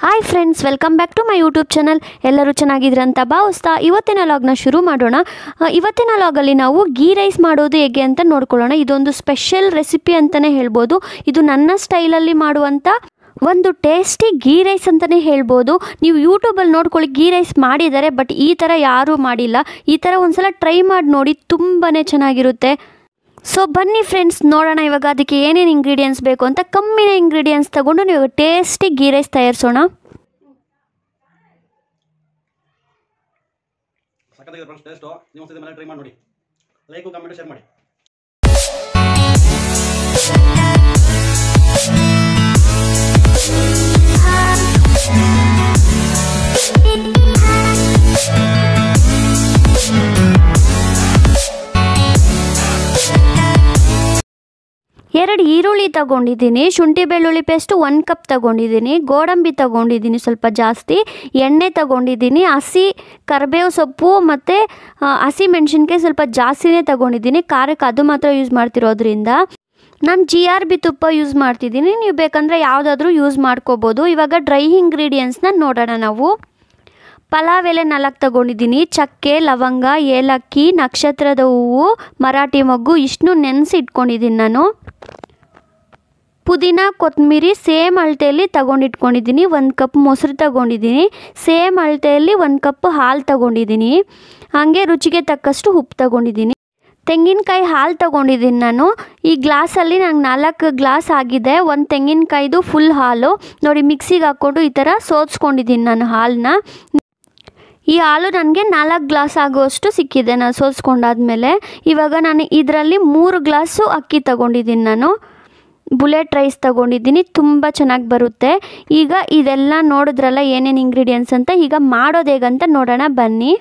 hi friends welcome back to my YouTube channel ಎಲ್ಲರೂ ಚೆನ್ನಾಗಿದ್ರೆ ಅಂತ ಭಾವಿಸ್ತಾ ಇವತ್ತಿನ ಲಾಗ್ನ ಶುರು ಮಾಡೋಣ ಆ, ಇವತ್ತಿನ ಲಾಗಲ್ಲಿ ನಾವು ಗೀ ರೈಸ್ ಮಾಡೋದು ಹೇಗೆ ಅಂತ ನೋಡ್ಕೊಳ್ಳೋಣ ಇದೊಂದು ಸ್ಪೆಷಲ್ ರೆಸಿಪಿ ಅಂತಲೇ ಹೇಳ್ಬೋದು ಇದು ನನ್ನ ಸ್ಟೈಲಲ್ಲಿ ಮಾಡುವಂಥ ಒಂದು ಟೇಸ್ಟಿ ಗೀ ರೈಸ್ ಅಂತಲೇ ಹೇಳ್ಬೋದು ನೀವು ಯೂಟ್ಯೂಬಲ್ಲಿ ನೋಡ್ಕೊಳ್ಳಿ ಗೀ ರೈಸ್ ಮಾಡಿದ್ದಾರೆ ಬಟ್ ಈ ಥರ ಯಾರೂ ಮಾಡಿಲ್ಲ ಈ ಥರ ಒಂದ್ಸಲ ಟ್ರೈ ಮಾಡಿ ನೋಡಿ ತುಂಬಾ ಚೆನ್ನಾಗಿರುತ್ತೆ ಸೊ ಬನ್ನಿ ಫ್ರೆಂಡ್ಸ್ ನೋಡೋಣ ಇವಾಗ ಅದಕ್ಕೆ ಏನೇನು ಇಂಗ್ರೀಡಿಯೆಂಟ್ಸ್ ಬೇಕು ಅಂತ ಕಮ್ಮಿನ ಇಂಗ್ರೀಡಿಯೆಂಟ್ಸ್ ತಗೊಂಡು ನೀವು ಟೇಸ್ಟಿ ಗೀ ರೈಸ್ ತಯಾರಿಸೋಣ ಸಕ್ಕತ್ತಾಗಿದೆ ಫ್ರೆಂಡ್ಸ್ ಟೇಸ್ಟು ನೀವು ಒಂದ್ಸತಿ ಮನೆ ಟ್ರೈ ಮಾಡಿ ನೋಡಿ ಲೈಕು ಕಮೆಂಟ್ ಶೇರ್ ಮಾಡಿ ಎರಡು ಈರುಳ್ಳಿ ತಗೊಂಡಿದ್ದೀನಿ ಶುಂಠಿ ಬೆಳ್ಳುಳ್ಳಿ ಪೇಸ್ಟು ಒಂದು ಕಪ್ ತಗೊಂಡಿದ್ದೀನಿ ಗೋಡಂಬಿ ತಗೊಂಡಿದ್ದೀನಿ ಸ್ವಲ್ಪ ಜಾಸ್ತಿ ಎಣ್ಣೆ ತಗೊಂಡಿದ್ದೀನಿ ಹಸಿ ಕರಿಬೇವು ಸೊಪ್ಪು ಮತ್ತು ಹಸಿ ಮೆಣಸಿನ್ಕಾಯಿ ಸ್ವಲ್ಪ ಜಾಸ್ತಿನೇ ತಗೊಂಡಿದ್ದೀನಿ ಖಾರಕ್ಕೆ ಅದು ಮಾತ್ರ ಯೂಸ್ ಮಾಡ್ತಿರೋದ್ರಿಂದ ನಾನು ಜಿ ಆರ್ ಬಿ ತುಪ್ಪ ಯೂಸ್ ಮಾಡ್ತಿದ್ದೀನಿ ನೀವು ಬೇಕಂದರೆ ಯಾವುದಾದ್ರೂ ಯೂಸ್ ಮಾಡ್ಕೋಬೋದು ಇವಾಗ ಡ್ರೈ ಇಂಗ್ರೀಡಿಯೆಂಟ್ಸ್ನ ನೋಡೋಣ ನಾವು ಪಲಾವ್ ಎಲೆ ನಾಲ್ಕು ತಗೊಂಡಿದ್ದೀನಿ ಚಕ್ಕೆ ಲವಂಗ ಏಲಕ್ಕಿ ನಕ್ಷತ್ರದ ಹೂವು ಮರಾಠಿ ಮೊಗ್ಗು ಇಷ್ಟನ್ನು ನೆನೆಸಿ ಇಟ್ಕೊಂಡಿದ್ದೀನಿ ನಾನು ಪುದೀನ ಕೊತ್ತಂಬರಿ ಸೇಮ್ ಅಳತೆಯಲ್ಲಿ ತಗೊಂಡಿಟ್ಕೊಂಡಿದ್ದೀನಿ ಒಂದು ಕಪ್ ಮೊಸರು ತಗೊಂಡಿದ್ದೀನಿ ಸೇಮ್ ಅಳತೆಯಲ್ಲಿ ಒಂದು ಕಪ್ ಹಾಲು ತಗೊಂಡಿದ್ದೀನಿ ಹಾಗೆ ರುಚಿಗೆ ತಕ್ಕಷ್ಟು ಉಪ್ಪು ತಗೊಂಡಿದ್ದೀನಿ ತೆಂಗಿನಕಾಯಿ ಹಾಲು ತಗೊಂಡಿದ್ದೀನಿ ನಾನು ಈ ಗ್ಲಾಸಲ್ಲಿ ನಂಗೆ ನಾಲ್ಕು ಗ್ಲಾಸ್ ಆಗಿದೆ ಒಂದು ತೆಂಗಿನಕಾಯ್ದು ಫುಲ್ ಹಾಲು ನೋಡಿ ಮಿಕ್ಸಿಗೆ ಹಾಕ್ಕೊಂಡು ಈ ಥರ ಸೋದ್ಸ್ಕೊಂಡಿದ್ದೀನಿ ನಾನು ಹಾಲನ್ನ ಈ ಹಾಲು ನನಗೆ ನಾಲ್ಕು ಗ್ಲಾಸ್ ಆಗುವಷ್ಟು ಸಿಕ್ಕಿದೆ ನಾನು ಸೋಸ್ಕೊಂಡಾದ್ಮೇಲೆ ಇವಾಗ ನಾನು ಇದರಲ್ಲಿ ಮೂರು ಗ್ಲಾಸು ಅಕ್ಕಿ ತಗೊಂಡಿದ್ದೀನಿ ನಾನು ಬುಲೆಟ್ ರೈಸ್ ತಗೊಂಡಿದ್ದೀನಿ ತುಂಬ ಚೆನ್ನಾಗಿ ಬರುತ್ತೆ ಈಗ ಇದೆಲ್ಲ ನೋಡಿದ್ರಲ್ಲ ಏನೇನು ಇಂಗ್ರೀಡಿಯೆಂಟ್ಸ್ ಅಂತ ಈಗ ಮಾಡೋದು ಹೇಗಂತ ನೋಡೋಣ ಬನ್ನಿ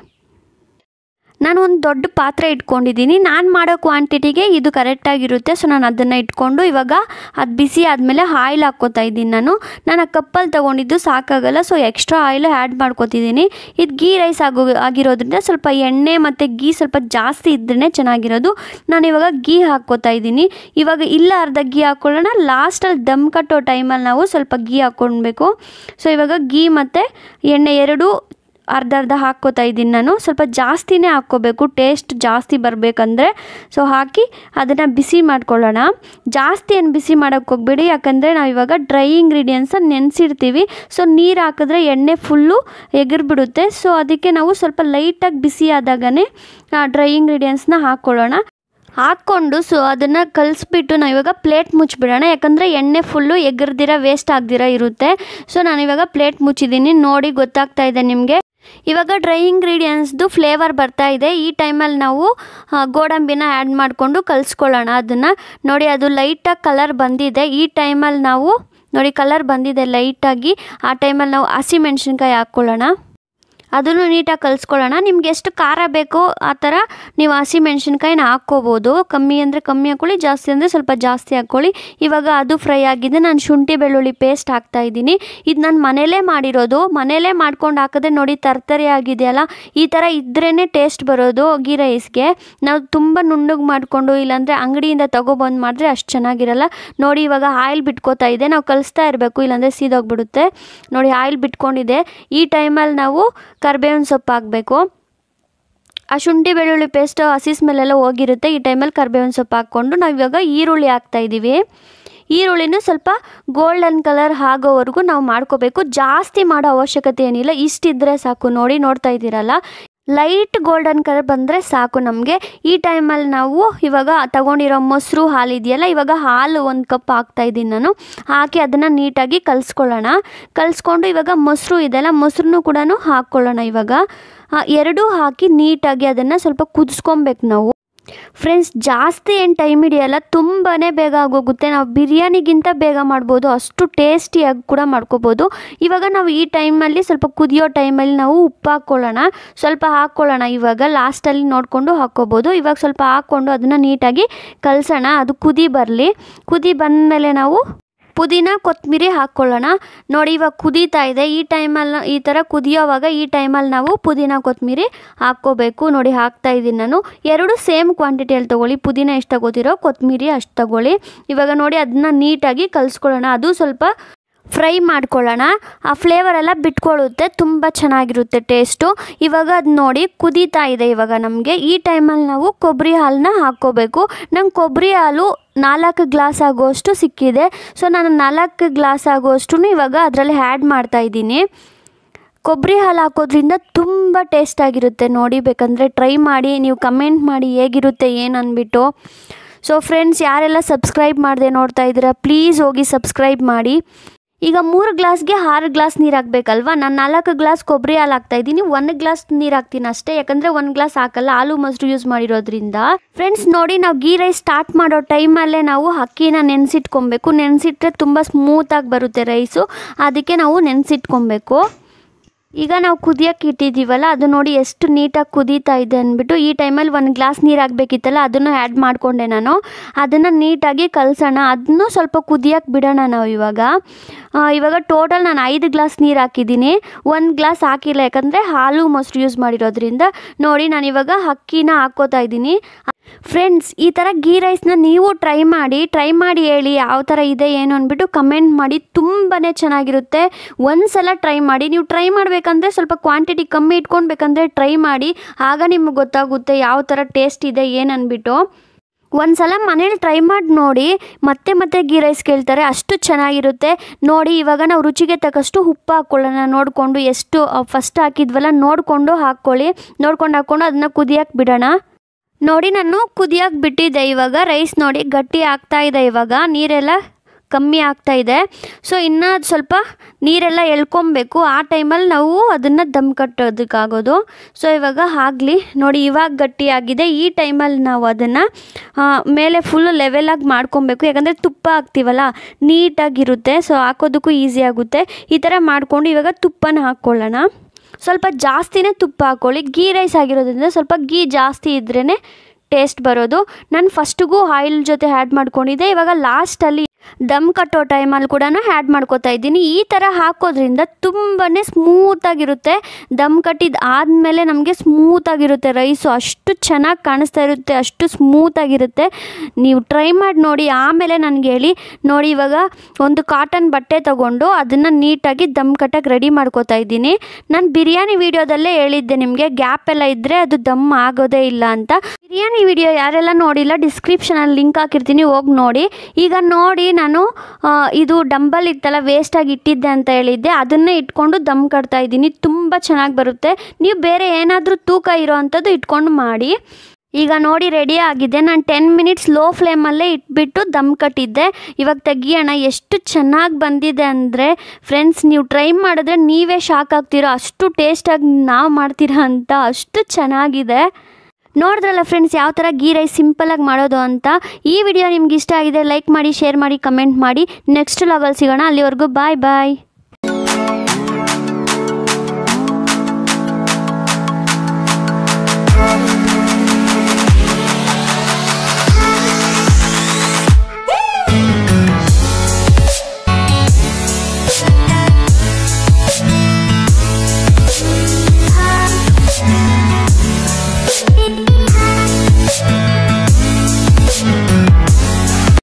ನಾನು ಒಂದು ದೊಡ್ಡ ಪಾತ್ರೆ ಇಟ್ಕೊಂಡಿದ್ದೀನಿ ನಾನು ಮಾಡೋ ಕ್ವಾಂಟಿಟಿಗೆ ಇದು ಕರೆಕ್ಟಾಗಿರುತ್ತೆ ಸೊ ನಾನು ಅದನ್ನು ಇಟ್ಕೊಂಡು ಇವಾಗ ಅದು ಬಿಸಿ ಆದಮೇಲೆ ಆಯಿಲ್ ಹಾಕ್ಕೋತಾ ಇದ್ದೀನಿ ನಾನು ನಾನು ಆ ಕಪ್ಪಲ್ಲಿ ತೊಗೊಂಡಿದ್ದು ಸಾಕಾಗಲ್ಲ ಸೊ ಎಕ್ಸ್ಟ್ರಾ ಆಯಿಲ್ ಆ್ಯಡ್ ಮಾಡ್ಕೋತಿದ್ದೀನಿ ಇದು ಗೀ ರೈಸ್ ಆಗೋ ಆಗಿರೋದ್ರಿಂದ ಸ್ವಲ್ಪ ಎಣ್ಣೆ ಮತ್ತು ಗೀ ಸ್ವಲ್ಪ ಜಾಸ್ತಿ ಇದ್ರೇ ಚೆನ್ನಾಗಿರೋದು ನಾನು ಇವಾಗ ಗೀ ಹಾಕ್ಕೋತಾ ಇದ್ದೀನಿ ಇವಾಗ ಇಲ್ಲ ಅರ್ಧ ಗೀ ಹಾಕ್ಕೊಳ್ಳೋಣ ಲಾಸ್ಟಲ್ಲಿ ದಮ್ ಕಟ್ಟೋ ಟೈಮಲ್ಲಿ ನಾವು ಸ್ವಲ್ಪ ಗೀ ಹಾಕ್ಕೊಳ್ಬೇಕು ಸೊ ಇವಾಗ ಗೀ ಮತ್ತು ಎಣ್ಣೆ ಎರಡು ಅರ್ಧ ಅರ್ಧ ಹಾಕ್ಕೋತಾ ಇದ್ದೀನಿ ನಾನು ಸ್ವಲ್ಪ ಜಾಸ್ತಿನೇ ಹಾಕ್ಕೋಬೇಕು ಟೇಸ್ಟ್ ಜಾಸ್ತಿ ಬರಬೇಕಂದ್ರೆ ಸೊ ಹಾಕಿ ಅದನ್ನು ಬಿಸಿ ಮಾಡ್ಕೊಳ್ಳೋಣ ಜಾಸ್ತಿ ಏನು ಬಿಸಿ ಮಾಡೋಕ್ಕೆ ಹೋಗ್ಬೇಡಿ ಯಾಕಂದರೆ ನಾವು ಇವಾಗ ಡ್ರೈ ಇಂಗ್ರೀಡಿಯೆಂಟ್ಸನ್ನ ನೆನೆಸಿರ್ತೀವಿ ಸೊ ನೀರು ಹಾಕಿದ್ರೆ ಎಣ್ಣೆ ಫುಲ್ಲು ಎಗರ್ಬಿಡುತ್ತೆ ಸೊ ಅದಕ್ಕೆ ನಾವು ಸ್ವಲ್ಪ ಲೈಟಾಗಿ ಬಿಸಿ ಆದಾಗನೇ ಡ್ರೈ ಇಂಗ್ರೀಡಿಯೆಂಟ್ಸ್ನ ಹಾಕ್ಕೊಳ್ಳೋಣ ಹಾಕ್ಕೊಂಡು ಸೊ ಅದನ್ನು ಕಲಿಸ್ಬಿಟ್ಟು ನಾವು ಇವಾಗ ಪ್ಲೇಟ್ ಮುಚ್ಚಿಬಿಡೋಣ ಯಾಕಂದರೆ ಎಣ್ಣೆ ಫುಲ್ಲು ಎಗರ್ದಿರ ವೇಸ್ಟ್ ಆಗ್ದಿರ ಇರುತ್ತೆ ಸೊ ನಾನು ಇವಾಗ ಪ್ಲೇಟ್ ಮುಚ್ಚಿದ್ದೀನಿ ನೋಡಿ ಗೊತ್ತಾಗ್ತಾ ಇದೆ ನಿಮಗೆ ಇವಾಗ ಡ್ರೈ ಇಂಗ್ರೀಡಿಯೆಂಟ್ಸ್ದು ಫ್ಲೇವರ್ ಬರ್ತಾ ಇದೆ ಈ ಟೈಮಲ್ಲಿ ನಾವು ಆ, ಗೋಡಂಬಿನ ಆ್ಯಡ್ ಮಾಡಿಕೊಂಡು ಕಲಿಸ್ಕೊಳ್ಳೋಣ ಅದನ್ನು ನೋಡಿ ಅದು ಲೈಟಾಗಿ ಕಲರ್ ಬಂದಿದೆ ಈ ಟೈಮಲ್ಲಿ ನಾವು ನೋಡಿ ಕಲರ್ ಬಂದಿದೆ ಲೈಟಾಗಿ ಆ ಟೈಮಲ್ಲಿ ನಾವು ಹಸಿ ಮೆಣಸಿನ್ಕಾಯಿ ಹಾಕ್ಕೊಳ್ಳೋಣ ಅದನ್ನು ನೀಟಾಗಿ ಕಲಿಸ್ಕೊಳ್ಳೋಣ ನಿಮ್ಗೆ ಎಷ್ಟು ಖಾರ ಬೇಕೋ ಆ ಥರ ನೀವು ಹಸಿ ಮೆಣಸಿನ್ಕಾಯಿನ ಹಾಕ್ಕೋಬೋದು ಕಮ್ಮಿ ಅಂದರೆ ಕಮ್ಮಿ ಹಾಕ್ಕೊಳ್ಳಿ ಜಾಸ್ತಿ ಅಂದರೆ ಸ್ವಲ್ಪ ಜಾಸ್ತಿ ಹಾಕ್ಕೊಳ್ಳಿ ಇವಾಗ ಅದು ಫ್ರೈ ಆಗಿದೆ ನಾನು ಶುಂಠಿ ಬೆಳ್ಳುಳ್ಳಿ ಪೇಸ್ಟ್ ಹಾಕ್ತಾ ಇದ್ದೀನಿ ಇದು ನಾನು ಮನೇಲೇ ಮಾಡಿರೋದು ಮನೇಲೇ ಮಾಡ್ಕೊಂಡು ಹಾಕಿದ್ರೆ ನೋಡಿ ತರ್ತರಿ ಆಗಿದೆಯಲ್ಲ ಈ ಥರ ಇದ್ರೇ ಟೇಸ್ಟ್ ಬರೋದು ಗೀ ರೈಸ್ಗೆ ನಾವು ತುಂಬ ನುಣ್ಣಗೆ ಮಾಡಿಕೊಂಡು ಇಲ್ಲಾಂದರೆ ಅಂಗಡಿಯಿಂದ ತೊಗೊಬಂದು ಮಾಡಿದ್ರೆ ಅಷ್ಟು ಚೆನ್ನಾಗಿರಲ್ಲ ನೋಡಿ ಇವಾಗ ಆಯಿಲ್ ಬಿಟ್ಕೋತಾ ಇದೆ ನಾವು ಕಲಿಸ್ತಾ ಇರಬೇಕು ಇಲ್ಲಾಂದರೆ ಸೀದೋಗ್ಬಿಡುತ್ತೆ ನೋಡಿ ಆಯಿಲ್ ಬಿಟ್ಕೊಂಡಿದೆ ಈ ಟೈಮಲ್ಲಿ ನಾವು ಕರ್ಬೇವಿನ ಸೊಪ್ಪು ಹಾಕಬೇಕು ಆ ಶುಂಠಿ ಬೆಳ್ಳುಳ್ಳಿ ಪೇಸ್ಟ್ ಹಸಿ ಸ್ಮೆಲ್ಲೆಲ್ಲ ಹೋಗಿರುತ್ತೆ ಈ ಟೈಮಲ್ಲಿ ಕರ್ಬೇವಿನ ಸೊಪ್ಪು ಹಾಕ್ಕೊಂಡು ನಾವು ಇವಾಗ ಈರುಳ್ಳಿ ಹಾಕ್ತಾ ಇದ್ದೀವಿ ಈರುಳ್ಳಿನೂ ಸ್ವಲ್ಪ ಗೋಲ್ಡನ್ ಕಲರ್ ಆಗೋವರೆಗೂ ನಾವು ಮಾಡ್ಕೋಬೇಕು ಜಾಸ್ತಿ ಮಾಡೋ ಅವಶ್ಯಕತೆ ಏನಿಲ್ಲ ಇಷ್ಟಿದ್ರೆ ಸಾಕು ನೋಡಿ ನೋಡ್ತಾ ಇದ್ದೀರಲ್ಲ ಲೈಟ್ ಗೋಲ್ಡನ್ ಕಲರ್ ಬಂದರೆ ಸಾಕು ನಮಗೆ ಈ ಟೈಮಲ್ಲಿ ನಾವು ಇವಾಗ ತಗೊಂಡಿರೋ ಮೊಸರು ಹಾಲು ಇದೆಯಲ್ಲ ಇವಾಗ ಹಾಲು ಒಂದು ಕಪ್ ಹಾಕ್ತಾ ಇದ್ದೀನಿ ನಾನು ಹಾಕಿ ಅದನ್ನು ನೀಟಾಗಿ ಕಲಿಸ್ಕೊಳ್ಳೋಣ ಕಲಿಸ್ಕೊಂಡು ಇವಾಗ ಮೊಸರು ಇದೆಯಲ್ಲ ಮೊಸರನ್ನು ಕೂಡ ಹಾಕ್ಕೊಳ್ಳೋಣ ಇವಾಗ ಆ, ಎರಡೂ ಹಾಕಿ ನೀಟಾಗಿ ಅದನ್ನು ಸ್ವಲ್ಪ ಕುದಿಸ್ಕೊಬೇಕು ನಾವು ಫ್ರೆಂಡ್ಸ್ ಜಾಸ್ತಿ ಏನು ಟೈಮ್ ಹಿಡಿಯಲ್ಲ ತುಂಬಾ ಬೇಗ ಆಗೋಗುತ್ತೆ ನಾವು ಬಿರಿಯಾನಿಗಿಂತ ಬೇಗ ಮಾಡ್ಬೋದು ಅಷ್ಟು ಟೇಸ್ಟಿಯಾಗಿ ಕೂಡ ಮಾಡ್ಕೋಬೋದು ಇವಾಗ ನಾವು ಈ ಟೈಮಲ್ಲಿ ಸ್ವಲ್ಪ ಕುದಿಯೋ ಟೈಮಲ್ಲಿ ನಾವು ಉಪ್ಪು ಹಾಕ್ಕೊಳ್ಳೋಣ ಸ್ವಲ್ಪ ಹಾಕ್ಕೊಳ್ಳೋಣ ಇವಾಗ ಲಾಸ್ಟಲ್ಲಿ ನೋಡಿಕೊಂಡು ಹಾಕ್ಕೋಬೋದು ಇವಾಗ ಸ್ವಲ್ಪ ಹಾಕ್ಕೊಂಡು ಅದನ್ನು ನೀಟಾಗಿ ಕಲಸೋಣ ಅದು ಕುದಿ ಬರಲಿ ಕುದಿ ಬಂದಮೇಲೆ ನಾವು ಪುದೀನ ಕೊತ್ತಂಬರಿ ಹಾಕ್ಕೊಳ್ಳೋಣ ನೋಡಿ ಇವಾಗ ಕುದೀತಾ ಇದೆ ಈ ಟೈಮಲ್ಲಿ ಈ ಥರ ಕುದಿಯೋವಾಗ ಈ ಟೈಮಲ್ಲಿ ನಾವು ಪುದೀನ ಕೊತ್ತಂಬರಿ ಹಾಕ್ಕೋಬೇಕು ನೋಡಿ ಹಾಕ್ತಾ ಇದ್ದೀನಿ ನಾನು ಎರಡು ಸೇಮ್ ಕ್ವಾಂಟಿಟಿಯಲ್ಲಿ ತೊಗೊಳ್ಳಿ ಪುದೀನ ಎಷ್ಟು ತಗೋತಿರೋ ಕೊತ್ತಂಬರಿ ಅಷ್ಟು ತಗೊಳ್ಳಿ ಇವಾಗ ನೋಡಿ ಅದನ್ನ ನೀಟಾಗಿ ಕಲಿಸ್ಕೊಳ್ಳೋಣ ಅದು ಸ್ವಲ್ಪ ಫ್ರೈ ಮಾಡ್ಕೊಳ್ಳೋಣ ಆ ಫ್ಲೇವರ್ ಎಲ್ಲ ಬಿಟ್ಕೊಳ್ಳುತ್ತೆ ತುಂಬ ಚೆನ್ನಾಗಿರುತ್ತೆ ಟೇಸ್ಟು ಇವಾಗ ಅದು ನೋಡಿ ಕುದೀತಾ ಇದೆ ಇವಾಗ ನಮಗೆ ಈ ಟೈಮಲ್ಲಿ ನಾವು ಕೊಬ್ಬರಿ ಹಾಲನ್ನ ಹಾಕ್ಕೋಬೇಕು ನಂಗೆ ಕೊಬ್ಬರಿ ಹಾಲು ನಾಲ್ಕು ಗ್ಲಾಸ್ ಆಗುವಷ್ಟು ಸಿಕ್ಕಿದೆ ಸೊ ನಾನು ನಾಲ್ಕು ಗ್ಲಾಸ್ ಆಗುವಷ್ಟು ಇವಾಗ ಅದರಲ್ಲಿ ಆ್ಯಡ್ ಮಾಡ್ತಾ ಇದ್ದೀನಿ ಕೊಬ್ಬರಿ ಹಾಲು ಹಾಕೋದ್ರಿಂದ ತುಂಬ ಟೇಸ್ಟಾಗಿರುತ್ತೆ ನೋಡಿ ಬೇಕಂದರೆ ಟ್ರೈ ಮಾಡಿ ನೀವು ಕಮೆಂಟ್ ಮಾಡಿ ಹೇಗಿರುತ್ತೆ ಏನು ಅಂದ್ಬಿಟ್ಟು ಸೊ ಫ್ರೆಂಡ್ಸ್ ಯಾರೆಲ್ಲ ಸಬ್ಸ್ಕ್ರೈಬ್ ಮಾಡದೆ ನೋಡ್ತಾ ಇದ್ದೀರಾ ಪ್ಲೀಸ್ ಹೋಗಿ ಸಬ್ಸ್ಕ್ರೈಬ್ ಮಾಡಿ ಈಗ ಮೂರು ಗ್ಲಾಸ್ಗೆ ಆರು ಗ್ಲಾಸ್ ನೀರು ಹಾಕ್ಬೇಕಲ್ವಾ ನಾನು ನಾಲ್ಕು ಗ್ಲಾಸ್ ಕೊಬ್ಬರಿ ಹಾಲು ಹಾಕ್ತಾ ಇದ್ದೀನಿ ಒಂದು ಗ್ಲಾಸ್ ನೀರು ಹಾಕ್ತೀನಿ ಅಷ್ಟೇ ಯಾಕಂದರೆ ಒಂದು ಗ್ಲಾಸ್ ಹಾಕಲ್ಲ ಹಾಲು ಮೊಸರು ಯೂಸ್ ಮಾಡಿರೋದ್ರಿಂದ ಫ್ರೆಂಡ್ಸ್ ನೋಡಿ ನಾವು ಗೀ ರೈಸ್ ಸ್ಟಾರ್ಟ್ ಮಾಡೋ ಟೈಮಲ್ಲೇ ನಾವು ಅಕ್ಕಿನ ನೆನೆಸಿಟ್ಕೊಬೇಕು ನೆನೆಸಿಟ್ರೆ ತುಂಬ ಸ್ಮೂತಾಗಿ ಬರುತ್ತೆ ರೈಸು ಅದಕ್ಕೆ ನಾವು ನೆನೆಸಿಟ್ಕೊಬೇಕು ಈಗ ನಾವು ಕುದಿಯೋಕೆ ಇಟ್ಟಿದ್ದೀವಲ್ಲ ಅದು ನೋಡಿ ಎಷ್ಟು ನೀಟಾಗಿ ಕುದೀತಾ ಇದೆ ಅಂದ್ಬಿಟ್ಟು ಈ ಟೈಮಲ್ಲಿ ಒಂದು ಗ್ಲಾಸ್ ನೀರು ಹಾಕಬೇಕಿತ್ತಲ್ಲ ಅದನ್ನು ಆ್ಯಡ್ ಮಾಡಿಕೊಂಡೆ ನಾನು ಅದನ್ನು ನೀಟಾಗಿ ಕಲಸೋಣ ಅದನ್ನು ಸ್ವಲ್ಪ ಕುದಿಯೋಕೆ ಬಿಡೋಣ ನಾವು ಇವಾಗ ಆ, ಇವಾಗ ಟೋಟಲ್ ನಾನು ಐದು ಗ್ಲಾಸ್ ನೀರು ಹಾಕಿದ್ದೀನಿ ಒಂದು ಗ್ಲಾಸ್ ಹಾಕಿಲ್ಲ ಯಾಕಂದರೆ ಹಾಲು ಮೊಸರು ಯೂಸ್ ಮಾಡಿರೋದ್ರಿಂದ ನೋಡಿ ನಾನು ಇವಾಗ ಅಕ್ಕಿನ ಹಾಕ್ಕೋತಾ ಇದ್ದೀನಿ ಫ್ರೆಂಡ್ಸ್ ಈ ಥರ ಗೀ ರೈಸ್ನ ನೀವು ಟ್ರೈ ಮಾಡಿ ಟ್ರೈ ಮಾಡಿ ಹೇಳಿ ಯಾವ ಥರ ಇದೆ ಏನು ಅಂದ್ಬಿಟ್ಟು ಕಮೆಂಟ್ ಮಾಡಿ ತುಂಬಾ ಚೆನ್ನಾಗಿರುತ್ತೆ ಒಂದು ಸಲ ಟ್ರೈ ಮಾಡಿ ನೀವು ಟ್ರೈ ಮಾಡಬೇಕಂದ್ರೆ ಸ್ವಲ್ಪ ಕ್ವಾಂಟಿಟಿ ಕಮ್ಮಿ ಇಟ್ಕೊಳ್ಬೇಕಂದ್ರೆ ಟ್ರೈ ಮಾಡಿ ಆಗ ನಿಮಗೆ ಗೊತ್ತಾಗುತ್ತೆ ಯಾವ ಥರ ಟೇಸ್ಟ್ ಇದೆ ಏನು ಅಂದ್ಬಿಟ್ಟು ಒಂದು ಸಲ ಮನೇಲಿ ಟ್ರೈ ಮಾಡಿ ನೋಡಿ ಮತ್ತೆ ಮತ್ತೆ ಗೀ ರೈಸ್ ಕೇಳ್ತಾರೆ ಅಷ್ಟು ಚೆನ್ನಾಗಿರುತ್ತೆ ನೋಡಿ ಇವಾಗ ನಾವು ರುಚಿಗೆ ತಕ್ಕಷ್ಟು ಉಪ್ಪು ಹಾಕ್ಕೊಳ್ಳೋಣ ನೋಡಿಕೊಂಡು ಎಷ್ಟು ಫಸ್ಟ್ ಹಾಕಿದ್ವಲ್ಲ ನೋಡಿಕೊಂಡು ಹಾಕ್ಕೊಳ್ಳಿ ನೋಡ್ಕೊಂಡು ಹಾಕ್ಕೊಂಡು ಅದನ್ನ ಕುದಿಯೋಕೆ ಬಿಡೋಣ ನೋಡಿ ನಾನು ಕುದಿಯೋಕೆ ಬಿಟ್ಟಿದ್ದೆ ಇವಾಗ ರೈಸ್ ನೋಡಿ ಗಟ್ಟಿ ಆಗ್ತಾ ಇದೆ ಇವಾಗ ನೀರೆಲ್ಲ ಕಮ್ಮಿ ಆಗ್ತಾ ಇದೆ ಸೊ ಇನ್ನು ಅದ್ ಸ್ವಲ್ಪ ನೀರೆಲ್ಲ ಎಳ್ಕೊಬೇಕು ಆ ಟೈಮಲ್ಲಿ ನಾವು ಅದನ್ನು ದಮ್ ಕಟ್ಟೋದಕ್ಕಾಗೋದು ಸೊ ಇವಾಗ ಆಗಲಿ ನೋಡಿ ಇವಾಗ ಗಟ್ಟಿಯಾಗಿದೆ ಈ ಟೈಮಲ್ಲಿ ನಾವು ಅದನ್ನು ಮೇಲೆ ಫುಲ್ ಲೆವೆಲಾಗಿ ಮಾಡ್ಕೊಬೇಕು ಯಾಕಂದರೆ ತುಪ್ಪ ಹಾಕ್ತೀವಲ್ಲ ನೀಟಾಗಿರುತ್ತೆ ಸೊ ಹಾಕೋದಕ್ಕೂ ಈಸಿ ಆಗುತ್ತೆ ಈ ಥರ ಮಾಡಿಕೊಂಡು ಇವಾಗ ತುಪ್ಪನ ಹಾಕ್ಕೊಳ್ಳೋಣ ಸ್ವಲ್ಪ ಜಾಸ್ತಿನೇ ತುಪ್ಪ ಹಾಕ್ಕೊಳ್ಳಿ ಗೀ ರೈಸ್ ಆಗಿರೋದ್ರಿಂದ ಸ್ವಲ್ಪ ಗೀ ಜಾಸ್ತಿ ಇದ್ರೇ ಟೇಸ್ಟ್ ಬರೋದು ನಾನು ಫಸ್ಟಿಗೂ ಆಯಿಲ್ ಜೊತೆ ಆ್ಯಡ್ ಮಾಡ್ಕೊಂಡಿದ್ದೆ ಇವಾಗ ಲಾಸ್ಟಲ್ಲಿ ದಮ್ ಕಟ್ಟೋ ಟೈಮಲ್ಲಿ ಕೂಡ ಆ್ಯಡ್ ಮಾಡ್ಕೋತಾ ಇದ್ದೀನಿ ಈ ಥರ ಹಾಕೋದ್ರಿಂದ ತುಂಬಾ ಸ್ಮೂತಾಗಿರುತ್ತೆ ದಮ್ ಕಟ್ಟಿದ ಆದಮೇಲೆ ನಮಗೆ ಸ್ಮೂತಾಗಿರುತ್ತೆ ರೈಸು ಅಷ್ಟು ಚೆನ್ನಾಗಿ ಕಾಣಿಸ್ತಾ ಇರುತ್ತೆ ಅಷ್ಟು ಸ್ಮೂತಾಗಿರುತ್ತೆ ನೀವು ಟ್ರೈ ಮಾಡಿ ನೋಡಿ ಆಮೇಲೆ ನನಗೆ ಹೇಳಿ ನೋಡಿ ಇವಾಗ ಒಂದು ಕಾಟನ್ ಬಟ್ಟೆ ತಗೊಂಡು ಅದನ್ನು ನೀಟಾಗಿ ದಮ್ ಕಟ್ಟಕ್ಕೆ ರೆಡಿ ಮಾಡ್ಕೋತಾ ಇದ್ದೀನಿ ನಾನು ಬಿರಿಯಾನಿ ವಿಡಿಯೋದಲ್ಲೇ ಹೇಳಿದ್ದೆ ನಿಮಗೆ ಗ್ಯಾಪ್ ಎಲ್ಲ ಇದ್ದರೆ ಅದು ದಮ್ ಆಗೋದೇ ಇಲ್ಲ ಅಂತ ಬಿರಿಯಾನಿ ವಿಡಿಯೋ ಯಾರೆಲ್ಲ ನೋಡಿಲ್ಲ ಡಿಸ್ಕ್ರಿಪ್ಷನಲ್ಲಿ ಲಿಂಕ್ ಹಾಕಿರ್ತೀನಿ ಹೋಗಿ ನೋಡಿ ಈಗ ನೋಡಿ ನಾನು ಆ, ಇದು ಡಂಬಲ್ ಇತ್ತಲ್ಲ ವೇಸ್ಟಾಗಿ ಇಟ್ಟಿದ್ದೆ ಅಂತ ಹೇಳಿದ್ದೆ ಅದನ್ನೇ ಇಟ್ಕೊಂಡು ದಮ್ ಕಟ್ತಾ ಇದ್ದೀನಿ ತುಂಬ ಚೆನ್ನಾಗಿ ಬರುತ್ತೆ ನೀವು ಬೇರೆ ಏನಾದರೂ ತೂಕ ಇರೋ ಅಂಥದ್ದು ಇಟ್ಕೊಂಡು ಮಾಡಿ ಈಗ ನೋಡಿ ರೆಡಿ ಆಗಿದೆ ನಾನು ಟೆನ್ ಮಿನಿಟ್ಸ್ ಲೋ ಫ್ಲೇಮಲ್ಲೇ ಇಟ್ಬಿಟ್ಟು ದಮ್ ಕಟ್ಟಿದ್ದೆ ಇವಾಗ ತೆಗಿಯೋಣ ಎಷ್ಟು ಚೆನ್ನಾಗಿ ಬಂದಿದೆ ಅಂದರೆ ಫ್ರೆಂಡ್ಸ್ ನೀವು ಟ್ರೈ ಮಾಡಿದ್ರೆ ನೀವೇ ಶಾಕ್ ಆಗ್ತೀರೋ ಅಷ್ಟು ಟೇಸ್ಟಾಗಿ ನಾವು ಮಾಡ್ತೀರಾ ಅಂತ ಅಷ್ಟು ಚೆನ್ನಾಗಿದೆ ನೋಡಿದ್ರಲ್ಲ ಫ್ರೆಂಡ್ಸ್ ಯಾವ ಥರ ಗೀ ರೈಸ್ ಸಿಂಪಲಾಗಿ ಮಾಡೋದು ಅಂತ ಈ ವಿಡಿಯೋ ನಿಮ್ಗೆ ಇಷ್ಟ ಆಗಿದೆ ಲೈಕ್ ಮಾಡಿ ಶೇರ್ ಮಾಡಿ ಕಮೆಂಟ್ ಮಾಡಿ ನೆಕ್ಸ್ಟ್ ಲಾಗಲ್ಲಿ ಸಿಗೋಣ ಅಲ್ಲಿವರೆಗೂ ಬಾಯ್ ಬಾಯ್